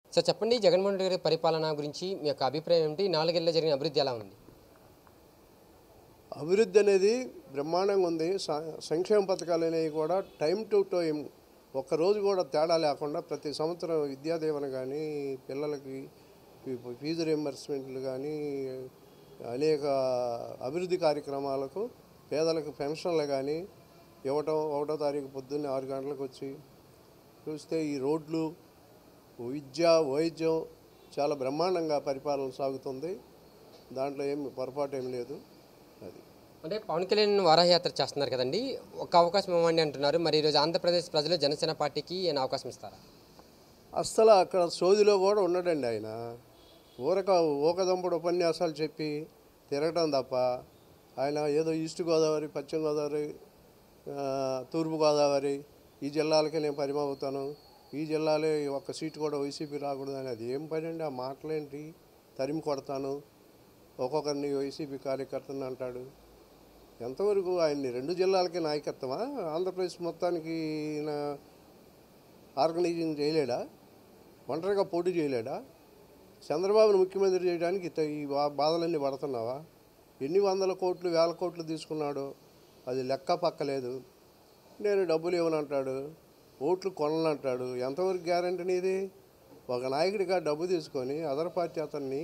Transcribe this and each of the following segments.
sir చెప్పండి జగన్మోహన్ రెడ్డి గారి పరిపాలన గురించి మీ యొక్క అభిప్రాయం ఏమిటి నాలుగేళ్లలో జరిగిన అభివృద్ధి ఎలా ఉంది అభివృద్ధి అనేది బ్రహ్మాండంగా ఉంది స- సంక్షేమ పథకాలు అనేవి కూడా టైం టు టైం ఒక్కరోజు కూడా తేడా లేకుండా ప్రతి సంవత్సరం విద్యాదీవన కానీ పిల్లలకి ఫీ- ఫీజు రియంబర్స్మెంట్లు కానీ అనేక అభివృద్ధి కార్యక్రమాలకు పేదలకు పెన్షన్లు కానీ ఇవ్వటం ఒకటో తారీఖు పొద్దున్నే ఆరు గంటలకు వచ్చి చూస్తే ఈ రోడ్లు విద్య వైద్యం చాలా బ్రహ్మాండంగా పరిపాలన సాగుతుంది దాంట్లో ఏమి పొరపాటు ఏం లేదు అది అంటే పవన్ కళ్యాణ్ వారాహయాత్ర చేస్తున్నారు కదండి ఒక అవకాశం ఇవ్వండి అంటున్నారు మరి ఈరోజు ఆంధ్రప్రదేశ్ ప్రజలు జనసేన పార్టీకి ఏమైనా అవకాశం ఇస్తారా అస్సలు అక్కడ సోదిలో కూడా ఉండడండి ఆయన ఊరక ఊకదంపుడు ఉపన్యాసాలు చెప్పి తిరగటం తప్ప ఆయన ఏదో ఈస్ట్ గోదావరి పశ్చిమ గోదావరి ఆ, తూర్పు గోదావరి ఈ జిల్లాలకే నేను పరిమవుతాను ఈ జిల్లాలే ఒక్క సీటు కూడా వైసీపీ రాకూడదు అని అది ఏం పని అండి ఆ మాటలేంటి తరిమి కొడతాను ఒక్కొక్కరిని వైసీపీ కార్యకర్తని అంటాడు ఎంతవరకు ఆయన్ని రెండు జిల్లాలకే నాయకత్వమా ఆంధ్రప్రదేశ్ మొత్తానికి ఈయన ఆర్గనైజింగ్ చేయలేడా ఒంటరిగా పోటీ చేయలేడా చంద్రబాబును ముఖ్యమంత్రి చేయడానికి ఇత ఈ బా- బాధలన్నీ పడుతున్నావా ఎన్ని వందల కోట్లు వేల కోట్లు తీసుకున్నాడో అది లెక్క పక్కలేదు నేను డబ్బులు ఇవ్వనంటాడు ఓట్లు కొననంటాడు ఎంతవరకు గ్యారంటీ నీది ఒక నాయకుడిగా డబ్బు తీసుకొని అదర్ పార్టీ అతన్ని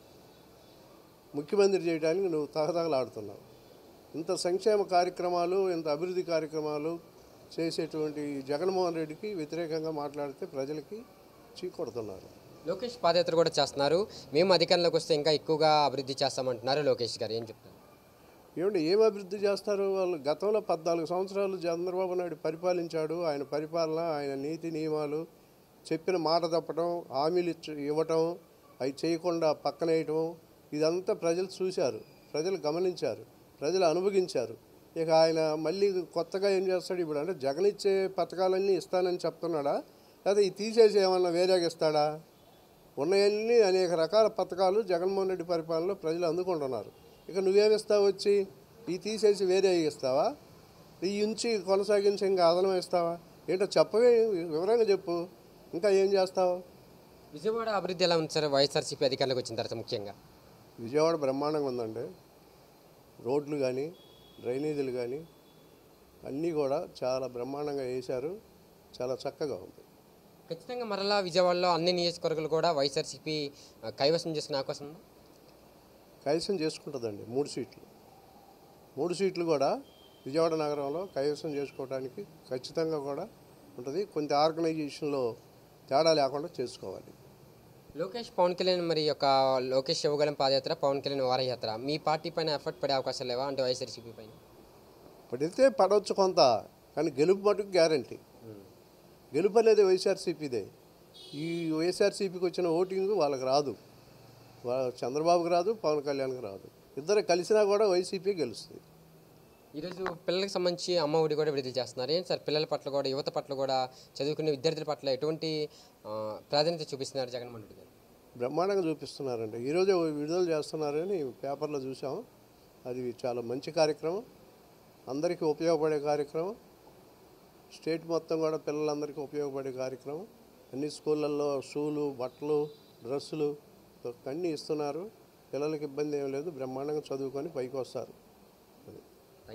ముఖ్యమంత్రి చేయడానికి నువ్వు తహతహలాడుతున్నావు ఇంత సంక్షేమ కార్యక్రమాలు ఇంత అభివృద్ధి కార్యక్రమాలు చేసేటువంటి జగన్మోహన్ రెడ్డికి వ్యతిరేకంగా మాట్లాడితే ప్రజలకి చీకొడుతున్నారు లోకేష్ పాదయాత్ర కూడా చేస్తున్నారు మేము అధికారంలోకి వస్తే ఇంకా ఎక్కువగా అభివృద్ధి చేస్తామంటున్నారు లోకేష్ గారు ఏం చెప్తారు ఏమంటే ఏం అభివృద్ధి చేస్తారు వాళ్ళు గతంలో పద్నాలుగు సంవత్సరాలు చంద్రబాబు నాయుడు పరిపాలించాడు ఆయన పరిపాలన ఆయన నీతి నియమాలు చెప్పిన మాట తప్పటం హామీలు ఇచ్చ ఇవ్వటం అవి చేయకుండా పక్కనేయటం ఇదంతా ప్రజలు చూశారు ప్రజలు గమనించారు ప్రజలు అనుభవించారు ఇక ఆయన మళ్ళీ కొత్తగా ఏం చేస్తాడు ఇప్పుడు అంటే జగన్ ఇచ్చే పథకాలన్నీ ఇస్తానని చెప్తున్నాడా లేదా ఈ తీసేసి ఏమన్నా వేరేగా ఇస్తాడా ఉన్నాయన్నీ అనేక రకాల పథకాలు జగన్మోహన్ రెడ్డి పరిపాలనలో ప్రజలు అందుకుంటున్నారు ఇక నువ్వేమిస్తావు వచ్చి ఈ తీసేసి వేరే ఇస్తావా ఈ ఉంచి కొనసాగించి ఇంకా అదనం ఇస్తావా ఏంటో చెప్పవే వివరంగా చెప్పు ఇంకా ఏం చేస్తావు విజయవాడ అభివృద్ధి ఎలా ఉంది సార్ వైఎస్ఆర్సీపీ అధికారంలోకి వచ్చిన తర్వాత ముఖ్యంగా విజయవాడ బ్రహ్మాండంగా ఉందండి రోడ్లు కానీ డ్రైనేజీలు కానీ అన్నీ కూడా చాలా బ్రహ్మాండంగా వేశారు చాలా చక్కగా ఉంది ఖచ్చితంగా మరలా విజయవాడలో అన్ని నియోజకవర్గాలు కూడా వైఎస్ఆర్సీపీ ఆ, కైవసం చేసుకునే అవకాశం ఉందా కైవసం చేసుకుంటుందండి మూడు సీట్లు మూడు సీట్లు కూడా విజయవాడ నగరంలో కైవసం చేసుకోవడానికి ఖచ్చితంగా కూడా ఉంటుంది కొంత ఆర్గనైజేషన్లో తేడా లేకుండా చేసుకోవాలి లోకేష్ పవన్ కళ్యాణ్ మరి యొక్క లోకేష్ శివగలం పాదయాత్ర పవన్ కళ్యాణ్ వారయాత్ర మీ పార్టీ పైన ఎఫర్ట్ పడే అవకాశాలు లేవా అంటే వైఎస్ఆర్సీపీ పైన పడితే పడవచ్చు కొంత కానీ గెలుపు మటుకు గ్యారంటీ గెలుపు అనేది వైఎస్ఆర్సీపీదే ఈ వైఎస్ఆర్సీపీకి వచ్చిన ఓటింగ్ వాళ్ళకి రాదు వా- చంద్రబాబుకి రాదు పవన్ కళ్యాణ్కి రాదు ఇద్దరు కలిసినా కూడా వైసీపీ గెలుస్తుంది ఈరోజు పిల్లలకు సంబంధించి అమ్మ ఒడి కూడా విడుదల చేస్తున్నారు ఏంటి సార్ పిల్లల పట్ల కూడా యువత పట్ల కూడా చదువుకునే విద్యార్థుల పట్ల ఎటువంటి ఆ, ప్రాధాన్యత చూపిస్తున్నారు జగన్మోహన్ రెడ్డి గారు బ్రహ్మాండంగా చూపిస్తున్నారండి ఈరోజే విడుదల చేస్తున్నారని పేపర్లో చూసాం అది చాలా మంచి కార్యక్రమం అందరికీ ఉపయోగపడే కార్యక్రమం స్టేట్ మొత్తం కూడా పిల్లలందరికీ ఉపయోగపడే కార్యక్రమం అన్ని స్కూళ్ళల్లో షూలు బట్టలు డ్రెస్సులు అన్నీ ఇస్తున్నారు పిల్లలకి ఇబ్బంది ఏం లేదు బ్రహ్మాండంగా చదువుకొని పైకి వస్తారు